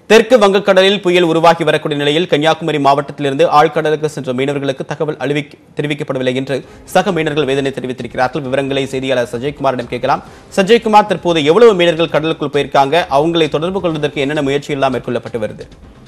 தெற்கு வங்கக்கடலில் புயல் உருவாகி வரக்கூடிய நிலையில் கன்னியாகுமரி மாவட்டத்திலிருந்து ஆழ்கடலுக்கு சென்ற மீனவர்களுக்கு தகவல் அறிவிக்க தெரிவிக்கப்படவில்லை என்று சக மீனவர்கள் வேதனை தெரிவித்திருக்கிறார்கள் விவரங்களை செய்தியாளர் சஜய்குமாரிடம் கேட்கலாம் சஜய்குமார் தற்போது எவ்வளவு மீனவர்கள் கடலுக்குள் போயிருக்காங்க அவங்களை தொடர்பு கொள்வதற்கு என்னென்ன முயற்சி எல்லாம் மேற்கொள்ளப்பட்டு வருது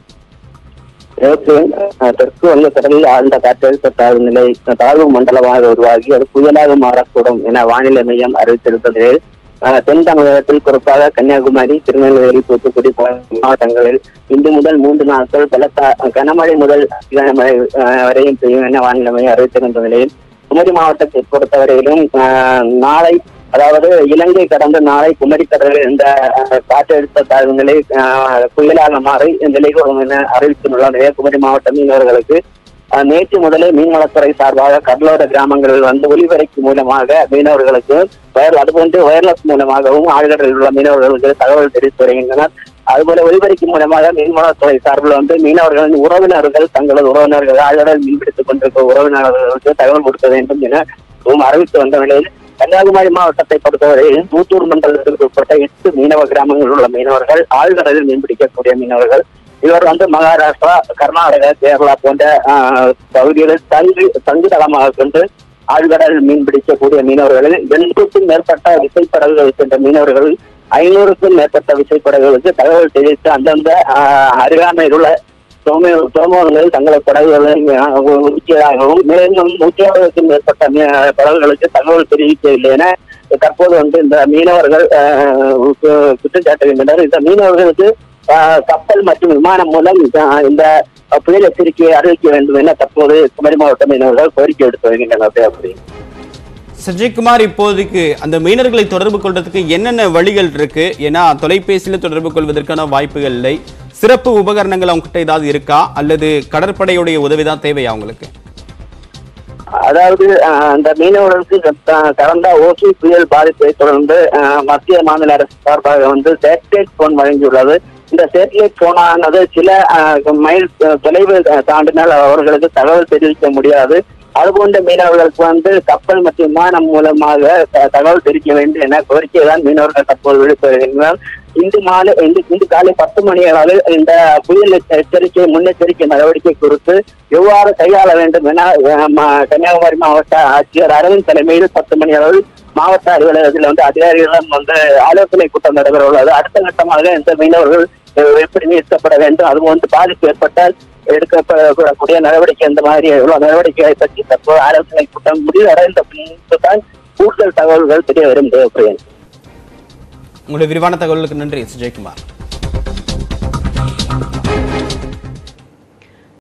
நேற்று அஹ், தெற்கு வங்கக்கடலில் ஆழ்ந்த காற்றழுத்த தாழ்வு நிலை தாழ்வு மண்டலமாக உருவாகி அது புயலாக மாறக்கூடும் என வானிலை மையம் அறிவித்திருப்பது அஹ், தென் தமிழகத்தில் குறிப்பாக கன்னியாகுமரி திருநெல்வேலி தூத்துக்குடி போன்ற மாவட்டங்களில் இன்று முதல் மூன்று நாட்கள் பலத்த கனமழை முதல் கனமழை அஹ், வரையும் பெய்யும் என வானிலை மையம் அறிவித்திருந்த நிலையில் குமரி மாவட்டத்தை பொறுத்தவரையிலும் அஹ், நாளை அதாவது இலங்கை கடந்த நாளை குமரி கடலில் இந்த அஹ், காற்றழுத்த தாழ்வு நிலை அஹ், புயலாக மாறி நிலைகூடும் என அறிவித்துள்ள நிலைய குமரி மாவட்ட மீனவர்களுக்கு அஹ், நேற்று முதலே மீன்வளத்துறை சார்பாக கடலோர கிராமங்களில் வந்து ஒலிபரப்பு மூலமாக மீனவர்களுக்கு வயர் அதுபோன்று வயர்லெஸ் மூலமாகவும் ஆழ்கடலில் உள்ள மீனவர்களுக்கு தகவல் தெரிவித்து வருகின்றனர் அதுபோல ஒலிபரப்பு மூலமாக மீன்வளத்துறை சார்பில் வந்து மீனவர்களின் உறவினர்கள் தங்களது உறவினர்கள் ஆழ்கடல் மீன்பிடித்துக் கொண்டிருக்கிற உறவினர்களுக்கு தகவல் கொடுக்க வேண்டும் என அறிவித்து வந்த நிலையில் கன்னியாகுமரி மாவட்டத்தை பொறுத்தவரையில் தூத்தூர் மண்டலத்திற்கு உட்பட்ட எட்டு மீனவ கிராமங்களில் உள்ள மீனவர்கள் ஆழ்கடலில் மீன்பிடிக்கக்கூடிய மீனவர்கள் இவர் வந்து மகாராஷ்டிரா கர்நாடகா கேரளா போன்ற ஆஹ், பகுதிகளில் தங்கு தங்குதளமாக கொண்டு ஆழ்கடல் மீன் பிடிக்கக்கூடிய மீனவர்களில் எண்ணூறுக்கும் மேற்பட்ட விசைப்படகுகள் சென்ற மீனவர்கள் ஐநூறுக்கும் மேற்பட்ட விசைப்படகுகளுக்கு தகவல் தெரிவித்து அந்தந்த ஆஹ், அருகாமையில் உள்ள சோம சோமவர்கள் தங்களது படகுகளை அஹ், ஒதுக்கியதாகவும் மேலும் நூற்றி மேற்பட்ட மீ- படகுகளுக்கு தகவல் தெரிவிக்கவில்லை என தற்போது வந்து இந்த மீனவர்கள் அஹ், கு- குற்றம் சாட்டுகின்றனர் இந்த மீனவர்களுக்கு அஹ், கப்பல் மற்றும் விமானம் மூலம் அஹ், இந்த புயல் எச்சரிக்கையை அறிவிக்க வேண்டும் என தற்போது குமரி மாவட்ட மீனவர்கள் கோரிக்கை எடுத்து வருகின்றனர் அப்படி சஜய்குமார் இப்போதைக்கு அந்த மீனவர்களை தொடர்பு கொள்றதுக்கு என்னென்ன வழிகள் இருக்கு ஏன்னா தொலைபேசியில தொடர்பு கொள்வதற்கான வாய்ப்புகள் இல்லை சிறப்பு உபகரணங்கள் அவங்க கிட்ட ஏதாவது இருக்கா அல்லது கடற்படையுடைய உதவிதான் தேவையா அவங்களுக்கு அதாவது அஹ், அந்த மீனவர்களுக்கு க- கடந்த ஓகி புயல் பாதிப்பை தொடர்ந்து அஹ், மத்திய மாநில அரசு சார்பாக வந்து சேட்டலைட் போன் வழங்கியுள்ளது இந்த சேட்டலைட் போனானது சில அஹ், மைல் அஹ், தொலைவு அஹ், தாண்டினால் அவர்களுக்கு தகவல் தெரிவிக்க முடியாது அதுபோன்ற மீனவர்களுக்கு வந்து கப்பல் மற்றும் விமானம் மூலமாக த- தகவல் தெரிவிக்க வேண்டும் என கோரிக்கை தான் மீனவர்கள் தற்போது விடுத்து வருகின்றனர் இன்று மாலை இன்று இன்று காலை பத்து மணி அளவில் இந்த புயல் எச்ச- எச்சரிக்கை முன்னெச்சரிக்கை நடவடிக்கை குறித்து எவ்வாறு கையாள வேண்டும் என அஹ், ம- கன்னியாகுமரி மாவட்ட ஆட்சியர் அரவிந்த் தலைமையில் பத்து மணி அளவில் மாவட்ட அலுவலகத்தில் வந்து அதிகாரிகளிடம் வந்து ஆலோசனை கூட்டம் நடைபெற உள்ளது அடுத்த கட்டமாக இந்த மீனவர்கள் அஹ், எப்படி மீட்கப்பட வேண்டும் அது வந்து பாதிப்பு ஏற்பட்டால் எடுக்கப்படக்கூடிய நடவடிக்கை இந்த மாதிரி எவ்வளவு நடவடிக்கைகளை பற்றி தற்போது ஆலோசனை கூட்டம் முடிவடைந்த பின்பு தான் கூடுதல் தகவல்கள் தெரிய வரும் தேவைப்படுகிறது உங்களுடைய விரிவான தகவலுக்கு நன்றி சஜய்குமார்